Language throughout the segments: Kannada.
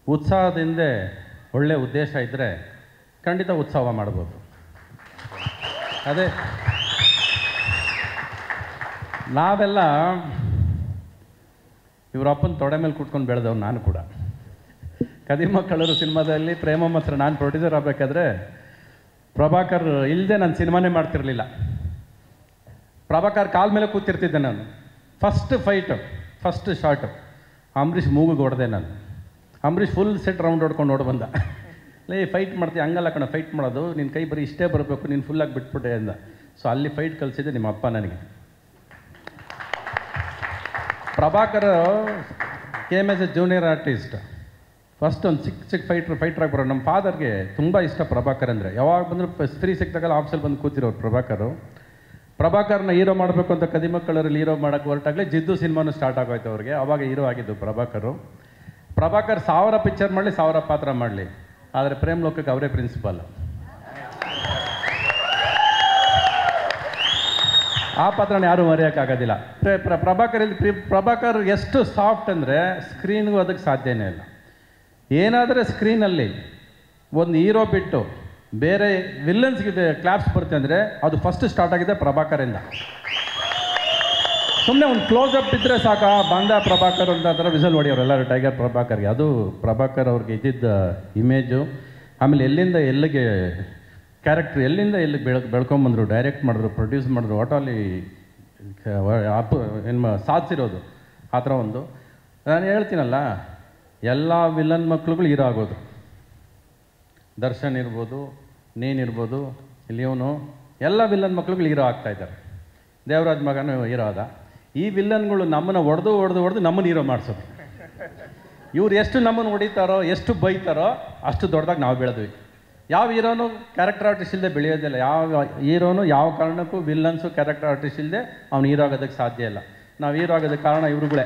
ಉತ್ಸಾಹದಿಂದ ಒಳ್ಳೆ ಉದ್ದೇಶ ಇದ್ದರೆ ಖಂಡಿತ ಉತ್ಸವ ಮಾಡ್ಬೋದು ಅದೇ ನಾವೆಲ್ಲ ಇವ್ರ ಅಪ್ಪನ ತೊಡೆ ಮೇಲೆ ಕೂತ್ಕೊಂಡು ಬೆಳೆದವ್ ನಾನು ಕೂಡ ಕದಿಮ ಕಳ್ಳರು ಸಿನಿಮಾದಲ್ಲಿ ಪ್ರೇಮ ಮಾತ್ರ ನಾನು ಪ್ರೊಡ್ಯೂಸರ್ ಆಗಬೇಕಾದ್ರೆ ಪ್ರಭಾಕರ್ ಇಲ್ಲದೆ ನಾನು ಸಿನಿಮಾನೇ ಮಾಡ್ತಿರ್ಲಿಲ್ಲ ಪ್ರಭಾಕರ್ ಕಾಲ್ ಮೇಲೆ ಕೂತಿರ್ತಿದ್ದೆ ನಾನು first fight first shot Ambareesh ಮೂಗಿಗೆ ಹೊಡೆದೆ ನಾನು ಅಂಬರೀಷ್ ಫುಲ್ ಸೆಟ್ ರೌಂಡ್ ಹೊಡ್ಕೊಂಡು ನೋಡಿ ಬಂದ ಲೇ ಫೈಟ್ ಮಾಡ್ತೀವಿ ಹಂಗಲ್ಲ ಕಣ ಫೈಟ್ ಮಾಡೋದು ನಿನ್ನ ಕೈ ಬರೀ ಇಷ್ಟೇ ಬರಬೇಕು ನೀನು ಫುಲ್ಲಾಗಿ ಬಿಟ್ಬಿಟ್ಟೆ ಅಂದ ಸೊ ಅಲ್ಲಿ ಫೈಟ್ ಕಲಿಸಿದ್ದೆ ನಿಮ್ಮ ಅಪ್ಪ ನನಗೆ Prabhakar came as a junior artist first ಒಂದು ಚಿಕ್ಕ ಚಿಕ್ಕ ಫೈಟ್ರ್ ಫೈಟ್ರಾಗಿ ಬರೋ ನಮ್ಮ ಫಾದರ್ಗೆ ತುಂಬ ಇಷ್ಟ ಪ್ರಭಾಕರ್ ಅಂದರೆ ಯಾವಾಗ ಬಂದರೂ ಫ್ರೀ ಸಿಕ್ತಾಗಲ್ಲ ಆಫೀಸಲ್ಲಿ ಬಂದು ಕೂತಿರೋರು ಪ್ರಭಾಕರು ಪ್ರಭಾಕರ್ನ ಹೀರೋ ಮಾಡಬೇಕು ಅಂತ ಕದಿಮಕ್ಕಳರಲ್ಲಿ ಹೀರೋ ಮಾಡೋಕ್ಕೆ ಹೊರಟಾಗಲೇ ಜಿದ್ದು ಸಿನಿಮಾನು ಸ್ಟಾರ್ಟ್ ಆಗೋಯ್ತು ಅವ್ರಿಗೆ ಅವಾಗ ಹೀರೋ ಆಗಿದ್ದು ಪ್ರಭಾಕರು ಪ್ರಭಾಕರ್ ಸಾವಿರ ಪಿಕ್ಚರ್ ಮಾಡಲಿ ಸಾವಿರ ಪಾತ್ರ ಮಾಡಲಿ ಆದರೆ ಪ್ರೇಮ್ ಲೋಕಕ್ಕೆ ಅವರೇ ಪ್ರಿನ್ಸಿಪಾಲ್ ಆ ಪಾತ್ರನ ಯಾರೂ ಮರೆಯೋಕ್ಕಾಗೋದಿಲ್ಲ ಪ್ರ- ಪ್ರ- ಪ್ರಭಾಕರ್ ಇಲ್ಲಿ ಪ್ರಿ- ಪ್ರಭಾಕರ್ ಎಷ್ಟು ಸಾಫ್ಟ್ ಅಂದರೆ ಸ್ಕ್ರೀನ್ಗೂ ಅದಕ್ಕೆ ಸಾಧ್ಯನೇ ಇಲ್ಲ ಏನಾದರೆ ಸ್ಕ್ರೀನಲ್ಲಿ ಒಂದು ಹೀರೋ ಬಿಟ್ಟು ಬೇರೆ ವಿಲ್ಲನ್ಸ್ಗೆ ಕ್ಲಾಪ್ಸ್ ಬರುತ್ತೆ ಅಂದರೆ ಅದು ಫಸ್ಟ್ ಸ್ಟಾರ್ಟ್ ಆಗಿದೆ ಪ್ರಭಾಕರಿಂದ ಸುಮ್ಮನೆ ಒಂದು ಕ್ಲೋಸಪ್ ಇದ್ದರೆ ಸಾಕ ಬಂದ ಪ್ರಭಾಕರ್ ಅಂತ ಥರ ವಿಸಲ್ ಹೊಡಿಯೋರು ಎಲ್ಲರೂ ಟೈಗರ್ ಪ್ರಭಾಕರ್ಗೆ ಅದು ಪ್ರಭಾಕರ್ ಅವ್ರಿಗೆ ಇದ್ದಿದ್ದ ಇಮೇಜು ಆಮೇಲೆ ಎಲ್ಲಿಂದ ಎಲ್ಲಿಗೆ ಕ್ಯಾರೆಕ್ಟ್ರ್ ಎಲ್ಲಿಂದ ಎಲ್ಲಿಗೆ ಬೆಳ್ ಬೆಳ್ಕೊಂಬಂದರು ಡೈರೆಕ್ಟ್ ಮಾಡಿದ್ರು ಪ್ರೊಡ್ಯೂಸ್ ಮಾಡಿದ್ರು ಒಟ್ಟಲ್ಲಿ ಅಪ್ ಏನು ಸಾಧಿಸಿರೋದು ಆ ಥರ ಒಂದು ನಾನು ಹೇಳ್ತೀನಲ್ಲ ಎಲ್ಲ ವಿಲನ್ ಮಕ್ಳುಗಳು ಹೀರೋ ಆಗೋದು ದರ್ಶನ್ ಇರ್ಬೋದು ನೀನಿರ್ಬೋದು ಇಲ್ಲಿಯವನು ಎಲ್ಲ ವಿಲ್ಲನ್ ಮಕ್ಳುಗಳು ಹೀರೋ ಆಗ್ತಾ ಇದ್ದಾರೆ ದೇವರಾಜ್ ಮಗನೂ ಹೀರೋ ಆದ ಈ ವಿಲ್ಲನ್ಗಳು ನಮ್ಮನ್ನು ಹೊಡೆದು ಹೊಡೆದು ಹೊಡೆದು ನಮ್ಮನ್ನು ಹೀರೋ ಮಾಡಿಸೋದು ಇವ್ರು ಎಷ್ಟು ನಮ್ಮನ್ನು ಹೊಡಿತಾರೋ ಎಷ್ಟು ಬೈತಾರೋ ಅಷ್ಟು ದೊಡ್ಡದಾಗಿ ನಾವು ಬೆಳೆದ್ವಿ ಯಾವ ಹೀರೋನು ಕ್ಯಾರೆಕ್ಟರ್ ಆರ್ಟಿಸ್ಟ್ ಇಲ್ಲದೆ ಬೆಳೆಯೋದಿಲ್ಲ ಯಾವ ಹೀರೋನು ಯಾವ ಕಾರಣಕ್ಕೂ ವಿಲ್ಲನ್ಸು ಕ್ಯಾರೆಕ್ಟರ್ ಆರ್ಟಿಸ್ಟ್ ಇಲ್ಲದೆ ಅವ್ನು ಹೀರೋ ಆಗೋದಕ್ಕೆ ಸಾಧ್ಯ ಇಲ್ಲ ನಾವು ಹೀರೋ ಆಗೋದಕ್ಕೆ ಕಾರಣ ಇವ್ರುಗಳೇ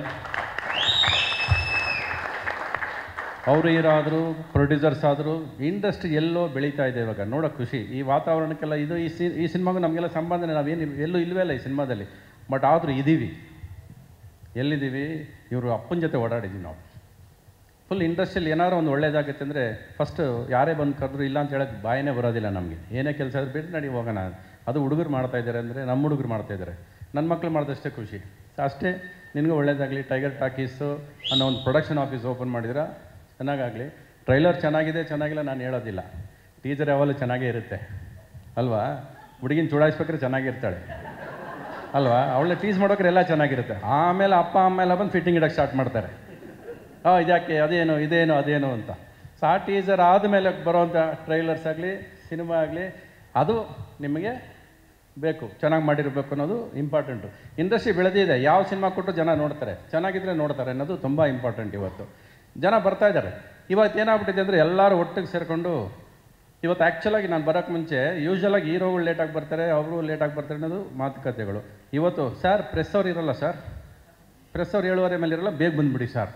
ಅವರು ಹೀರೋ ಆದರು ಪ್ರೊಡ್ಯೂಸರ್ಸ್ ಆದರು ಇಂಡಸ್ಟ್ರಿ ಎಲ್ಲೋ ಬೆಳೀತಾ ಇದೆ ಇವಾಗ ನೋಡೋಕೆ ಖುಷಿ ಈ ವಾತಾವರಣಕ್ಕೆಲ್ಲ ಇದು ಈ ಸಿ ಈ ಸಿನಿಮಾಗೂ ನಮಗೆಲ್ಲ ಸಂಬಂಧನೇ ನಾವೇನು ಎಲ್ಲೂ ಇಲ್ವೇ ಇಲ್ಲ ಈ ಸಿನಿಮಾದಲ್ಲಿ ಬಟ್ ಆದರೂ ಇದ್ದೀವಿ ಎಲ್ಲಿದ್ದೀವಿ ಇವರು ಅಪ್ಪನ ಜೊತೆ ಓಡಾಡಿದ್ದೀವಿ ನಾವು ಫುಲ್ ಇಂಡಸ್ಟ್ರಿಯಲ್ಲಿ ಏನಾದ್ರು ಒಂದು ಒಳ್ಳೇದಾಗುತ್ತೆ ಅಂದರೆ ಫಸ್ಟು ಯಾರೇ ಬಂದು ಕರೆದ್ರು ಇಲ್ಲ ಅಂತ ಹೇಳೋಕ್ಕೆ ಬಾಯನೇ ಬರೋದಿಲ್ಲ ನಮಗೆ ಏನೇ ಕೆಲಸ ಆದ್ರೆ ಬಿಟ್ಟು ನಡಿ ಹೋಗೋಣ ಅದು ಹುಡುಗರು ಮಾಡ್ತಾ ಇದ್ದಾರೆ ಅಂದರೆ ನಮ್ಮ ಹುಡುಗರು ಮಾಡ್ತಾ ಇದ್ದಾರೆ ನನ್ನ ಮಕ್ಕಳು ಮಾಡಿದಷ್ಟೇ ಖುಷಿ ಸೊ ಅಷ್ಟೇ ನಿನಗೂ ಒಳ್ಳೇದಾಗಲಿ ಟೈಗರ್ ಟಾಕೀಸು ಅನ್ನೋ ಒಂದು ಪ್ರೊಡಕ್ಷನ್ ಆಫೀಸ್ ಓಪನ್ ಮಾಡಿದ್ರೆ ಚೆನ್ನಾಗಾಗಲಿ ಟ್ರೈಲರ್ ಚೆನ್ನಾಗಿದೆ ಚೆನ್ನಾಗಿಲ್ಲ ನಾನು ಹೇಳೋದಿಲ್ಲ ಟೀಚರ್ ಯಾವಾಗಲೂ ಚೆನ್ನಾಗೇ ಇರುತ್ತೆ ಅಲ್ವಾ ಹುಡುಗಿನ ಚುಡಾಯಿಸ್ಬೇಕಾದ್ರೆ ಚೆನ್ನಾಗಿರ್ತಾಳೆ ಅಲ್ವಾ ಅವಳನ್ನ ಟೀಸ್ ಮಾಡೋಕ್ರೆ ಎಲ್ಲ ಚೆನ್ನಾಗಿರುತ್ತೆ ಆಮೇಲೆ ಅಪ್ಪ ಅಮ್ಮ ಎಲ್ಲ ಬಂದು ಫಿಟ್ಟಿಂಗ್ ಇಡೋಕ್ಕೆ ಸ್ಟಾರ್ಟ್ ಮಾಡ್ತಾರೆ ಹಾಂ ಇದ್ಯಾಕೆ ಅದೇನು ಇದೇನು ಅದೇನು ಅಂತ ಸೊ ಆ ಟೀಸರ್ ಆದಮೇಲೆ ಬರೋವಂಥ ಟ್ರೈಲರ್ಸ್ ಆಗಲಿ ಸಿನಿಮಾ ಆಗಲಿ ಅದು ನಿಮಗೆ ಬೇಕು ಚೆನ್ನಾಗಿ ಮಾಡಿರಬೇಕು ಅನ್ನೋದು ಇಂಪಾರ್ಟೆಂಟು ಇಂಡಸ್ಟ್ರಿ ಬೆಳೆದಿದೆ ಯಾವ ಸಿನಿಮಾ ಕೊಟ್ಟು ಜನ ನೋಡ್ತಾರೆ ಚೆನ್ನಾಗಿದ್ರೆ ನೋಡ್ತಾರೆ ಅನ್ನೋದು ತುಂಬ ಇಂಪಾರ್ಟೆಂಟ್ ಇವತ್ತು ಜನ ಬರ್ತಾ ಇದ್ದಾರೆ ಇವತ್ತು ಏನಾಗ್ಬಿಟ್ಟಿದೆ ಅಂದರೆ ಎಲ್ಲರೂ ಒಟ್ಟಿಗೆ ಸೇರಿಕೊಂಡು ಇವತ್ತು ಆ್ಯಕ್ಚುಲಾಗಿ ನಾನು ಬರೋಕ್ಕೆ ಮುಂಚೆ ಯೂಶ್ವಲಾಗಿ ಹೀರೋಗಳು ಲೇಟಾಗಿ ಬರ್ತಾರೆ ಅವರು ಲೇಟಾಗಿ ಬರ್ತಾರೆ ಅನ್ನೋದು ಮಾತುಕತೆಗಳು ಇವತ್ತು ಸರ್ ಪ್ರೆಸ್ ಅವ್ರು ಇರಲ್ಲ ಸರ್ ಪ್ರೆಸ್ ಅವ್ರು ಏಳುವರೆ ಮೇಲೆ ಇರಲ್ಲ ಬೇಗ ಬಂದುಬಿಡಿ ಸರ್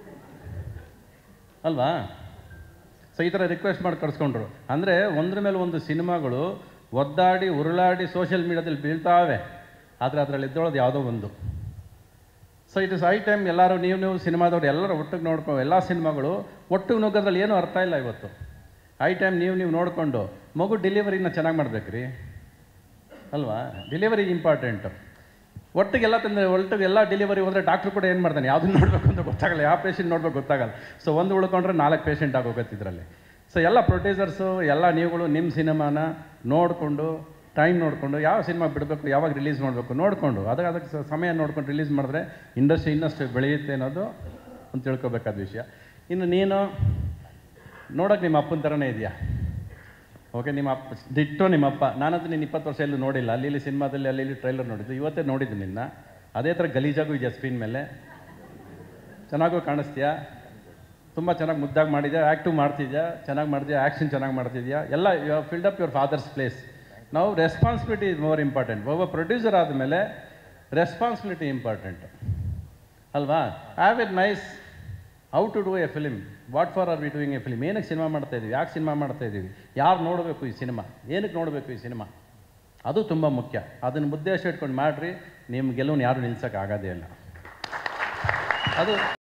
ಅಲ್ವಾ ಸೊ ಈ ಥರ ರಿಕ್ವೆಸ್ಟ್ ಮಾಡಿ ಕರ್ಸ್ಕೊಂಡ್ರು ಅಂದರೆ ಒಂದ್ರ ಮೇಲೆ ಒಂದು ಸಿನಿಮಾಗಳು ಒದ್ದಾಡಿ ಉರುಳಾಡಿ ಸೋಷಿಯಲ್ ಮೀಡಿಯಾದಲ್ಲಿ ಬೀಳ್ತಾವೆ ಆದರೆ ಅದರಲ್ಲಿ ಎದ್ದೊಳೋದು ಯಾವುದೋ ಒಂದು so it is I time ಎಲ್ಲರೂ ನೀವು ನೀವು ಸಿನಿಮಾದವ್ರು ಎಲ್ಲರೂ ಒಟ್ಟಿಗೆ ನೋಡ್ಕೊ ಎಲ್ಲ ಸಿನಿಮಾಗಳು ಒಟ್ಟಿಗೆ ನುಗ್ಗೋದ್ರಲ್ಲಿ ಏನೂ ಅರ್ಥ ಇಲ್ಲ ಇವತ್ತು ಐ ಟೈಮ್ ನೀವು ನೀವು ನೋಡಿಕೊಂಡು ಮಗು ಡೆಲಿವರಿನ ಚೆನ್ನಾಗಿ ಮಾಡ್ಬೇಕ್ರಿ ಅಲ್ವಾ ಡೆಲಿವರಿ ಇಂಪಾರ್ಟೆಂಟು ಒಟ್ಟಿಗೆ ಎಲ್ಲ ತಂದರೆ ಒಟ್ಟಿಗೆ ಎಲ್ಲ ಡೆಲಿವರಿ ಹೋದರೆ ಡಾಕ್ಟ್ರು ಕೂಡ ಏನು ಮಾಡ್ತಾನೆ ಯಾವುದನ್ನು ನೋಡಬೇಕು ಅಂತ ಗೊತ್ತಾಗಲ್ಲ ಯಾವ ಪೇಷಂಟ್ ನೋಡ್ಬೇಕು ಗೊತ್ತಾಗಲ್ಲ ಸೊ ಒಂದು ಉಳ್ಕೊಂಡ್ರೆ ನಾಲ್ಕು ಪೇಷಂಟ್ ಆಗೋಗತ್ತೆ ಇದರಲ್ಲಿ ಸೊ ಎಲ್ಲ ಪ್ರೊಡ್ಯೂಸರ್ಸು ಎಲ್ಲ ನೀವುಗಳು ನಿಮ್ಮ ಸಿನಿಮಾನ ನೋಡಿಕೊಂಡು ಟೈಮ್ ನೋಡಿಕೊಂಡು ಯಾವ ಸಿನಿಮಾ ಬಿಡಬೇಕು ಯಾವಾಗ ರಿಲೀಸ್ ಮಾಡಬೇಕು ನೋಡಿಕೊಂಡು ಅದಕ್ಕೆ ಅದಕ್ಕೆ ಸ- ಸಮಯ ನೋಡ್ಕೊಂಡು ರಿಲೀಸ್ ಮಾಡಿದ್ರೆ ಇಂಡಸ್ಟ್ರಿ ಇನ್ನಷ್ಟು ಬೆಳೆಯುತ್ತೆ ಅನ್ನೋದು ಒಂದು ತಿಳ್ಕೊಬೇಕಾದ ವಿಷಯ ಇನ್ನು ನೀನು ನೋಡೋಕೆ ನಿಮ್ಮ ಅಪ್ಪನ ಥರನೇ ಇದೆಯಾ ಓಕೆ ನಿಮ್ಮ ಅಪ್ಪ ದಿಟ್ಟು ನಿಮ್ಮ ಅಪ್ಪ ನಾನಂತೂ ನೀನು ಇಪ್ಪತ್ತು ವರ್ಷ ಎಲ್ಲೂ ನೋಡಿಲ್ಲ ಅಲ್ಲಿ ಇಲ್ಲಿ ಸಿನಿಮಾದಲ್ಲಿ ಅಲ್ಲಿ ಇಲ್ಲಿ ಟ್ರೈಲರ್ ನೋಡಿದ್ದು ಇವತ್ತೇ ನೋಡಿದ್ದು ನಿನ್ನ ಅದೇ ಥರ ಗಲೀಜಾಗೂ ಇದೆಯಾ ಸ್ಕ್ರೀನ್ ಮೇಲೆ ಚೆನ್ನಾಗೂ ಕಾಣಿಸ್ತೀಯಾ ತುಂಬ ಚೆನ್ನಾಗಿ ಮುದ್ದಾಗಿ ಮಾಡಿದ್ಯಾ ಆ್ಯಕ್ಟಿವ್ ಮಾಡ್ತಿದ್ಯಾ ಚೆನ್ನಾಗಿ ಮಾಡ್ತೀಯಾ ಆ್ಯಕ್ಷನ್ ಚೆನ್ನಾಗಿ ಮಾಡ್ತಿದ್ಯಾ ಎಲ್ಲ you filled up your father's place ನಾವು ರೆಸ್ಪಾನ್ಸಿಬಿಲಿಟಿ ಇಸ್ ಮೋರ್ ಇಂಪಾರ್ಟೆಂಟ್ ಒಬ್ಬ ಪ್ರೊಡ್ಯೂಸರ್ ಆದಮೇಲೆ ರೆಸ್ಪಾನ್ಸಿಬಿಲಿಟಿ ಇಂಪಾರ್ಟೆಂಟ್ ಅಲ್ವಾ have it nice how to do a film what for are we doing a film ಏನಕ್ಕೆ ಸಿನಿಮಾ ಮಾಡ್ತಾ ಇದೀವಿ ಯಾಕೆ ಸಿನಿಮಾ ಮಾಡ್ತಾ ಇದ್ದೀವಿ ಯಾರು ನೋಡಬೇಕು ಈ ಸಿನಿಮಾ ಏನಕ್ಕೆ ನೋಡಬೇಕು ಈ ಸಿನಿಮಾ ಅದು ತುಂಬ ಮುಖ್ಯ ಅದನ್ನು ಉದ್ದೇಶ ಇಟ್ಕೊಂಡು ಮಾಡಿರಿ ನಿಮ್ಮ ಗೆಲುವನ್ನು ಯಾರು ನಿಲ್ಸೋಕ್ಕಾಗೋದೇ ಇಲ್ಲ ಅದು